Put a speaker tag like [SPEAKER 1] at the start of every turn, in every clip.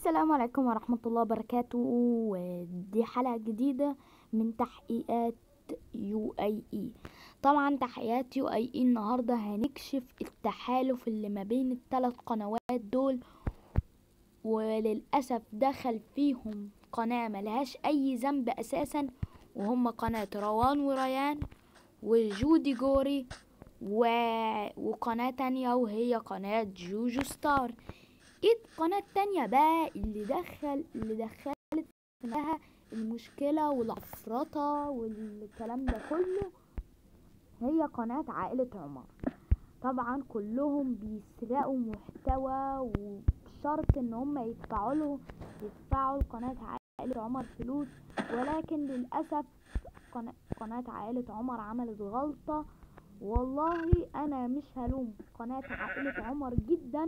[SPEAKER 1] السلام عليكم ورحمة الله وبركاته ودي حلقة جديدة من تحقيقات يو اي اي طبعا تحقيقات يو اي اي النهاردة هنكشف التحالف اللي ما بين الثلاث قنوات دول وللأسف دخل فيهم قناة ملهاش أي ذنب أساسا وهم قناة روان وريان وجودي جوري و... وقناة تانية وهي قناة جوجو ستار ايه القناة التانية بقى اللي دخل اللي دخلت فيها المشكلة والعفرطة والكلام ده كله هي قناة عائلة عمر طبعا كلهم بيسرقوا محتوى وبشرط ان هم يدفعوا له يدفعوا لقناة عائلة عمر فلوس ولكن للأسف قناة, قناة عائلة عمر عملت غلطة والله انا مش هلوم قناة عائلة عمر جدا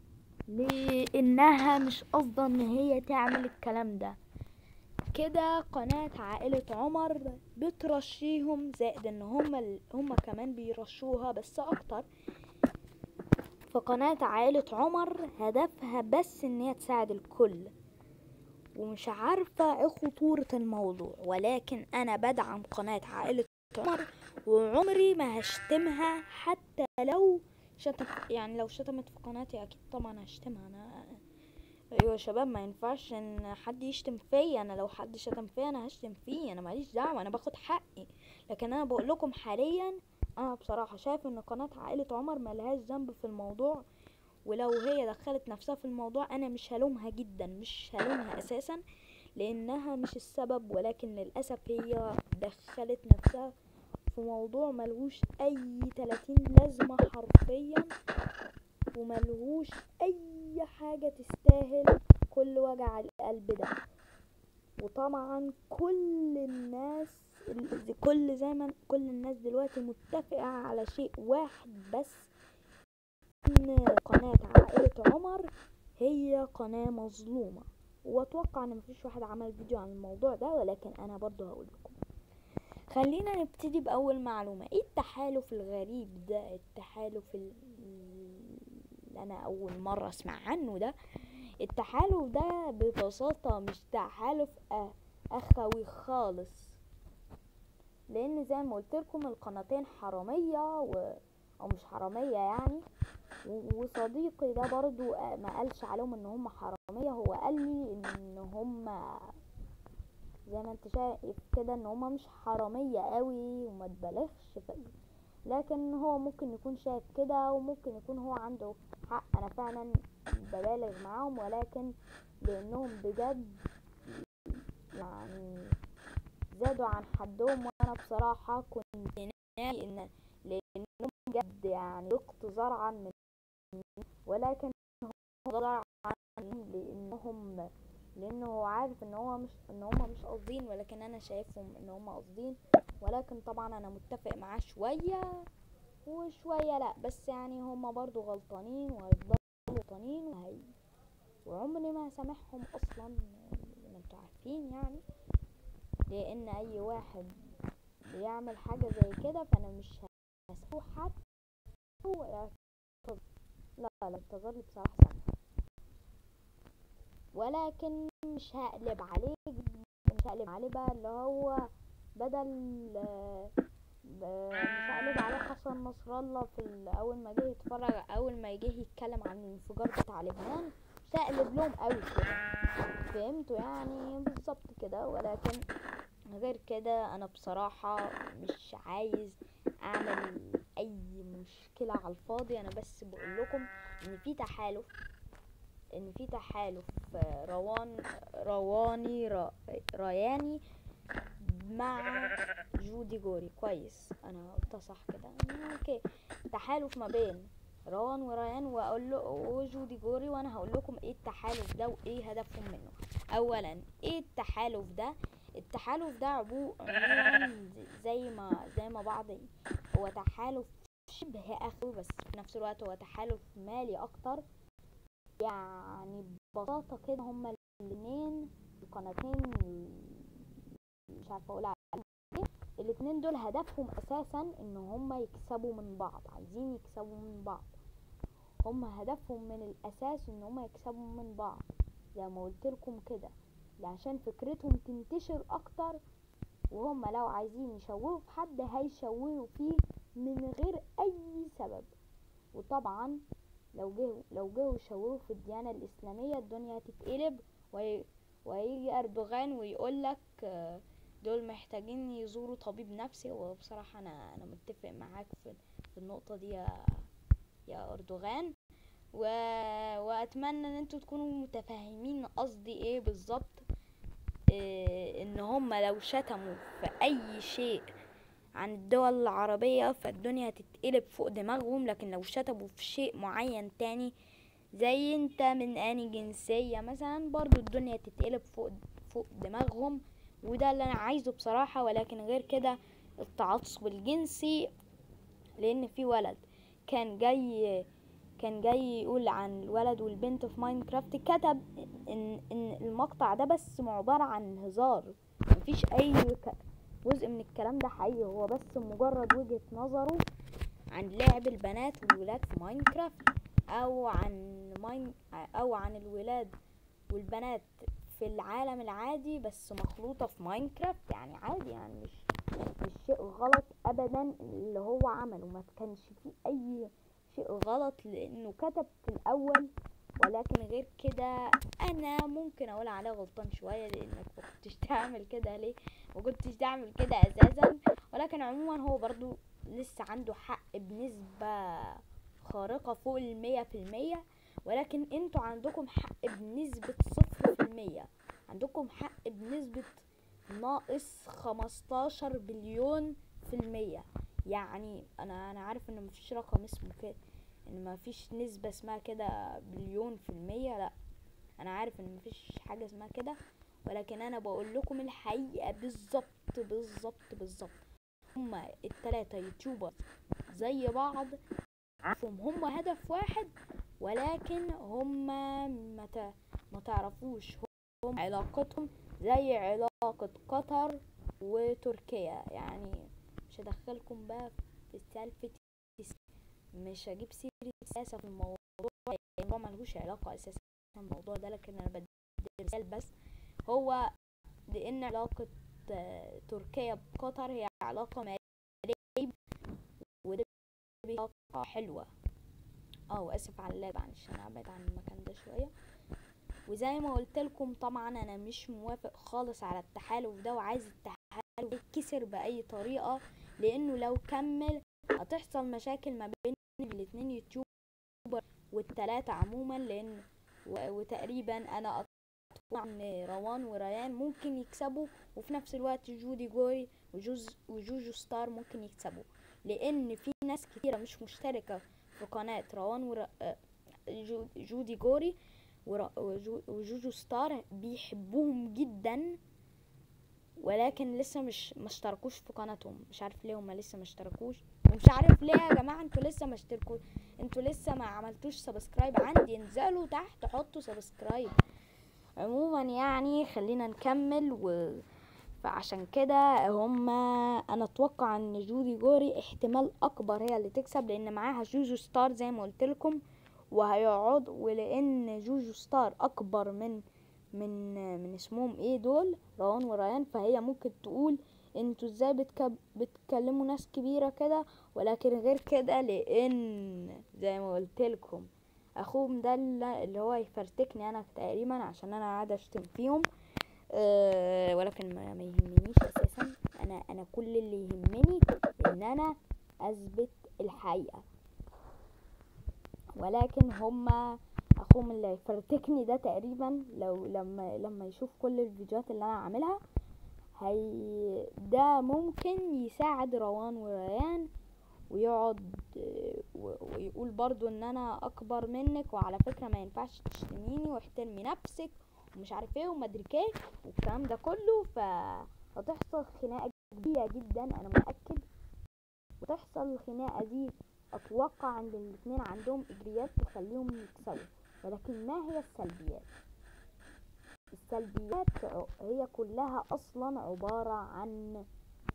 [SPEAKER 1] لانها مش قصدا ان هي تعمل الكلام ده كده قناة عائلة عمر بترشيهم زائد ان هما هما كمان بيرشوها بس اكتر فقناة عائلة عمر هدفها بس ان هي تساعد الكل ومش عارفة ايه خطورة الموضوع ولكن انا بدعم قناة عائلة عمر وعمري ما هشتمها حتى لو شتم يعني لو شتمت في قناتي اكيد طبعا هشتمها انا ايوه يا شباب ما ينفعش ان حد يشتم فيا انا لو حد شتم فيا انا هشتم فيه انا ماليش دعوه انا باخد حقي لكن انا بقول لكم حاليا انا بصراحه شايف ان قناه عائله عمر ملهاش ذنب في الموضوع ولو هي دخلت نفسها في الموضوع انا مش هلومها جدا مش هلومها اساسا لانها مش السبب ولكن للاسف هي دخلت نفسها في موضوع ملهوش اي تلاتين لازمة حرفيا وملهوش اي حاجة تستاهل كل وجع القلب ده وطبعا كل الناس كل زي ما كل الناس دلوقتي متفقة على شيء واحد بس ان قناة عائلة عمر هي قناة مظلومة واتوقع ان مفيش واحد عمل فيديو عن الموضوع ده ولكن انا برضو هقول لكم خلينا نبتدي بأول معلومة ايه التحالف الغريب ده التحالف اللي انا اول مرة اسمع عنه ده التحالف ده ببساطة مش تحالف اخوي خالص لان زي ما قلت لكم القناتين حرامية و... او مش حرامية يعني وصديقي ده برضو ما قالش عليهم ان هم حرامية هو قال لي ان هم زي ما انت شايف كده ان هما مش حرامية قوي وما تبالغش لكن هو ممكن يكون شايف كده وممكن يكون هو عنده حق انا فعلا ببالغ معاهم ولكن لانهم بجد يعني زادوا عن حدهم وانا بصراحة كنت ناوي ان لانهم بجد يعني ضغط زرعا من ولكن هو زرعا لانهم لانه هو عارف ان هو مش ان هما مش قاصدين ولكن انا شايفهم ان هما قاصدين ولكن طبعا انا متفق معاه شويه وشويه لا بس يعني هما برضو غلطانين وهيفضلوا غلطانين وهي وعمري ما هسامحهم اصلا ما انتوا عارفين يعني لان اي واحد بيعمل حاجه زي كده فانا مش هسامحه حتى هو يعتذر لا لا اعتذر لي بصراحه سامح ولكن مش هقلب عليه مش هقلب عليه بقى اللي هو بدل مش هقلب عليه حسن نصر الله في اول ما جه يتفرج اول ما جه يتكلم عن الانفجار بتاع لبنان مش هقلب لهم قوي كده فهمتوا يعني بالظبط كده ولكن غير كده انا بصراحة مش عايز اعمل اي مشكلة على الفاضي انا بس بقول لكم ان في تحالف ان في تحالف روان رواني را رياني مع جودي جوري كويس انا قلت صح كده اوكي تحالف ما بين روان وريان واقول له وجودي جوري وانا هقول لكم ايه التحالف ده وايه هدفهم منه اولا ايه التحالف ده التحالف ده عموما زي ما زي ما بعض هو تحالف شبه اخوي بس في نفس الوقت هو تحالف مالي اكتر يعني ببساطة كده هما الاتنين القناتين مش عارفة اقول عليهم ايه الاتنين دول هدفهم اساسا ان هما يكسبوا من بعض عايزين يكسبوا من بعض هما هدفهم من الاساس ان هما يكسبوا من بعض زي ما قلت لكم كده عشان فكرتهم تنتشر اكتر وهم لو عايزين يشوهوا في حد هيشوهوا فيه من غير اي سبب وطبعا لو جه لو جه يشوهوا في الديانة الإسلامية الدنيا هتتقلب وهي وهيجي أردوغان ويقول لك دول محتاجين يزوروا طبيب نفسي وبصراحة أنا أنا متفق معاك في, في النقطة دي يا يا أردوغان و... وأتمنى إن انتوا تكونوا متفاهمين قصدي إيه بالظبط إيه إن هما لو شتموا في أي شيء عن الدول العربية فالدنيا هتتقلب فوق دماغهم لكن لو شتموا في شيء معين تاني زي انت من اني جنسية مثلا برضو الدنيا تتقلب فوق فوق دماغهم وده اللي انا عايزه بصراحة ولكن غير كده التعصب الجنسي لان في ولد كان جاي كان جاي يقول عن الولد والبنت في ماينكرافت كتب ان ان المقطع ده بس عبارة عن هزار مفيش اي جزء من الكلام ده حقيقي هو بس مجرد وجهة نظره عن لعب البنات والولاد في ماينكرافت او عن ماين او عن الولاد والبنات في العالم العادي بس مخلوطة في ماينكرافت يعني عادي يعني مش مش شيء غلط ابدا اللي هو عمله ما كانش فيه اي شيء غلط لانه كتب في الاول ولكن غير كده انا ممكن اقول عليه غلطان شويه لانك ما كنتش تعمل كده ليه ما كنتش تعمل كده اساسا ولكن عموما هو برضو لسه عنده حق بنسبه خارقه فوق المية في المية ولكن انتوا عندكم حق بنسبة صفر في المية عندكم حق بنسبة ناقص خمستاشر بليون في المية يعني انا انا عارف ان مفيش رقم اسمه كده ان مفيش نسبة اسمها كده بليون في المية لا انا عارف ان مفيش حاجة اسمها كده ولكن انا بقول لكم الحقيقة بالظبط بالظبط بالظبط هما التلاتة يوتيوبر زي بعض عارفهم هما هدف واحد ولكن هما ما ما تعرفوش هم علاقتهم زي علاقة قطر وتركيا يعني مش هدخلكم بقى في سالفة مش هجيب سيرة سياسة في الموضوع الموضوع ملهوش علاقة أساسا الموضوع ده لكن أنا بدي مثال بس هو لأن علاقة تركيا بقطر هي علاقة مالية وده علاقة حلوة اه واسف على اللاب عشان ابعد عن المكان ده شوية وزي ما قلت لكم طبعا انا مش موافق خالص على التحالف ده وعايز التحالف يتكسر باي طريقة لانه لو كمل هتحصل مشاكل ما بين الاتنين يوتيوبر والتلاتة عموما لان وتقريبا انا اتوقع ان روان وريان ممكن يكسبوا وفي نفس الوقت جودي جوري وجوز وجوجو ستار ممكن يكسبوا لان في ناس كتيرة مش مشتركة في قناة روان ور... جودي جوري ور... وجوجو ستار بيحبوهم جدا ولكن لسه مش ما اشتركوش في قناتهم مش عارف ليه هما لسه ما اشتركوش ومش عارف ليه يا جماعه انتوا لسه ما اشتركوا انتوا لسه ما عملتوش سبسكرايب عندي انزلوا تحت حطوا سبسكرايب عموما يعني خلينا نكمل و فعشان كده هما انا اتوقع ان جودي جوري احتمال اكبر هي اللي تكسب لان معاها جوجو ستار زي ما قلت لكم وهيقعد ولان جوجو ستار اكبر من من من اسمهم ايه دول روان وريان فهي ممكن تقول انتوا ازاي بتك... بتكلموا ناس كبيره كده ولكن غير كده لان زي ما قلت لكم اخوهم ده اللي هو يفرتكني انا تقريبا عشان انا قاعده اشتم فيهم أه ولكن ما, ما يهمنيش اساسا انا انا كل اللي يهمني ان انا اثبت الحقيقه ولكن هما اخوهم اللي هيفرتكني ده تقريبا لو لما لما يشوف كل الفيديوهات اللي انا عاملها هي ده ممكن يساعد روان وريان ويقعد ويقول برضو ان انا اكبر منك وعلى فكره ما ينفعش تشتميني واحترمي نفسك ومش عارف ايه وما ادري ايه والكلام ده كله فهتحصل خناقه كبيره جدا انا متاكد وتحصل الخناقه دي اتوقع عند الاثنين عندهم اجريات تخليهم يكسبوا ولكن ما هي السلبيات السلبيات هي كلها اصلا عباره عن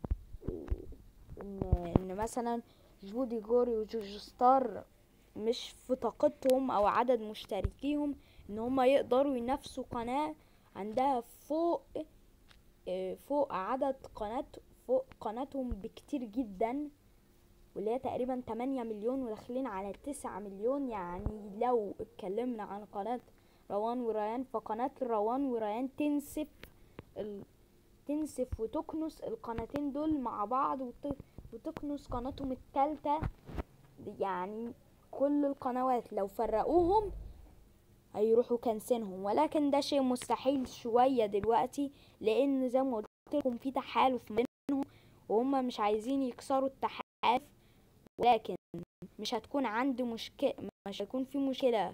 [SPEAKER 1] ان ان مثلا جودي جوري وجوجو ستار مش في طاقتهم او عدد مشتركيهم ان هما يقدروا ينافسوا قناة عندها فوق آه، فوق عدد قناة فوق قناتهم بكتير جدا واللي هي تقريبا 8 مليون وداخلين على 9 مليون يعني لو اتكلمنا عن قناة روان وريان فقناة روان وريان تنسف ال... تنسف وتكنس القناتين دول مع بعض وت... وتكنس قناتهم التالتة يعني كل القنوات لو فرقوهم هيروحوا كنسينهم ولكن ده شيء مستحيل شوية دلوقتي لان زي ما قلت لكم في تحالف بينهم وهم مش عايزين يكسروا التحالف ولكن مش هتكون عندي مشكلة مش هيكون في مشكلة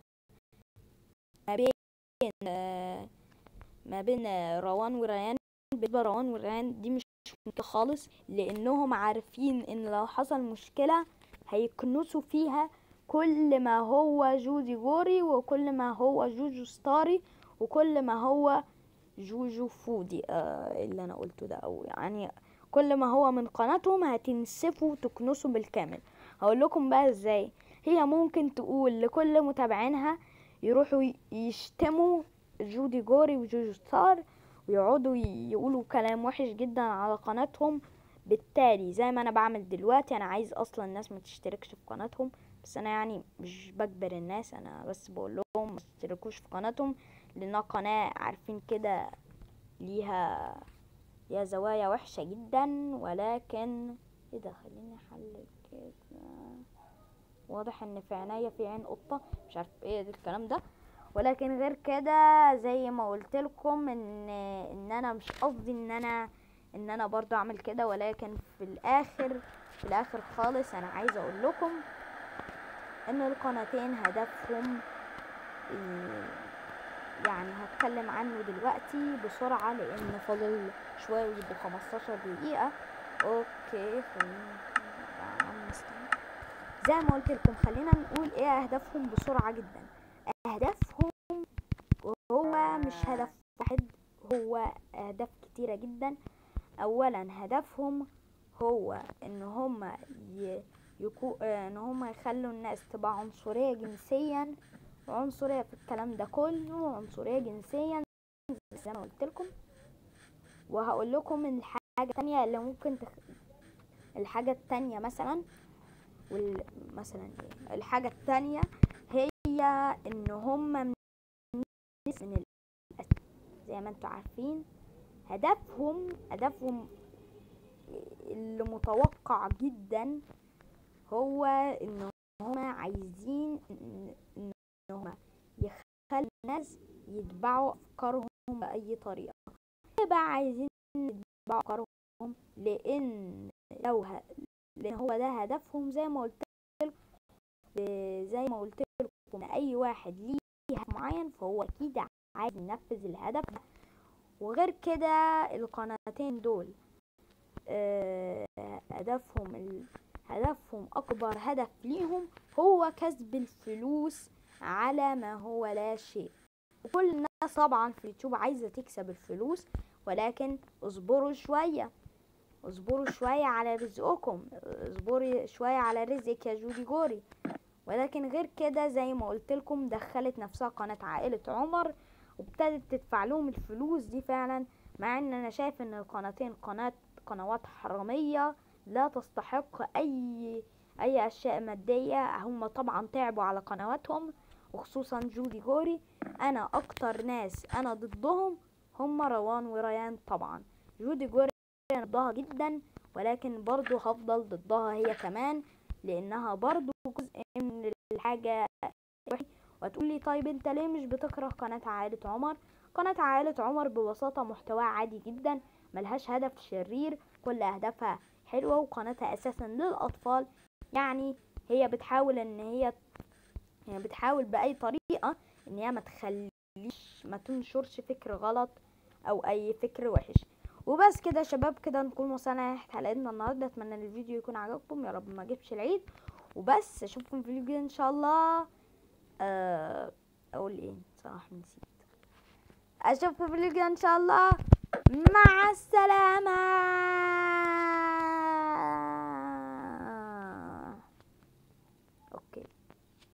[SPEAKER 1] ما بين آه، ما بين آه، روان وريان بالنسبة روان وريان دي مش مشكلة خالص لانهم عارفين ان لو حصل مشكلة هيكنسوا فيها كل ما هو جودي جوري وكل ما هو جوجو ستاري وكل ما هو جوجو فودي آه اللي انا قلته ده او يعني كل ما هو من قناتهم هتنسفوا تكنسوا بالكامل هقول لكم بقى ازاي هي ممكن تقول لكل متابعينها يروحوا ي- يشتموا جودي جوري وجوجو ستار ويقعدوا ي- يقولوا كلام وحش جدا على قناتهم بالتالي زي ما انا بعمل دلوقتي انا عايز اصلا الناس ما تشتركش في قناتهم بس انا يعني مش بجبر الناس انا بس بقول لهم ما تشتركوش في قناتهم لانها قناة عارفين كده ليها ليها زوايا وحشة جدا ولكن ايه ده خليني احلل كده واضح ان في عينيا في عين قطة مش عارف ايه ده الكلام ده ولكن غير كده زي ما قلت لكم ان ان انا مش قصدي ان انا ان انا برضو اعمل كده ولكن في الاخر في الاخر خالص انا عايزه اقول لكم ان القناتين هدفهم إيه، يعني هتكلم عنه دلوقتي بسرعة لان فاضل شوية ويبقوا 15 دقيقة اوكي خلينا يا عم استنى. زي ما قلت لكم خلينا نقول ايه اهدافهم بسرعة جدا اهدافهم هو مش هدف واحد هو اهداف كتيرة جدا اولا هدفهم هو ان هم ي... يكو... آه، ان هم يخلوا الناس تبقى عنصرية جنسيا عنصرية في الكلام ده كله عنصرية جنسيا زي ما قلت لكم وهقول لكم الحاجة التانية اللي ممكن تخ... الحاجة التانية مثلا وال... مثلا إيه؟ الحاجة التانية هي ان هم من من الأسد زي ما انتوا عارفين هدفهم هدفهم اللي متوقع جدا هو ان هم عايزين ان إن هم يخلوا الناس يتبعوا افكارهم باي طريقه ليه بقى عايزين يتبعوا افكارهم لان لو ه... لان هو ده هدفهم زي ما قلت لكم زي ما قلت لكم اي واحد ليه هدف معين فهو اكيد عايز ينفذ الهدف ده وغير كده القناتين دول آه، هدفهم ال... هدفهم اكبر هدف ليهم هو كسب الفلوس على ما هو لا شيء وكل الناس طبعا في اليوتيوب عايزة تكسب الفلوس ولكن اصبروا شوية اصبروا شوية على رزقكم اصبري شوية على رزقك يا جودي جوري ولكن غير كده زي ما قلت لكم دخلت نفسها قناة عائلة عمر وابتدت تدفع لهم الفلوس دي فعلا مع ان انا شايف ان القناتين قناة قنوات حرامية لا تستحق اي اي اشياء مادية هم طبعا تعبوا على قنواتهم وخصوصا جودي جوري انا اكتر ناس انا ضدهم هم روان وريان طبعا جودي جوري انا ضدها جدا ولكن برضو هفضل ضدها هي كمان لانها برضو جزء من الحاجة الوحيدة. وهتقولي طيب انت ليه مش بتكره قناة عائلة عمر قناة عائلة عمر ببساطة محتواها عادي جدا ملهاش هدف شرير كل اهدافها حلوة وقناتها اساسا للاطفال يعني هي بتحاول ان هي هي بتحاول باي طريقة ان هي ما تخليش ما تنشرش فكر غلط او اي فكر وحش وبس كده يا شباب كده نكون وصلنا لنهاية حلقتنا النهارده اتمنى ان الفيديو يكون عجبكم يا رب ما اجيبش العيد وبس اشوفكم في الفيديو الجاي ان شاء الله آه، اقول ايه صراحة نسيت اشوفكم في الفيديو الجاي ان شاء الله مع السلامة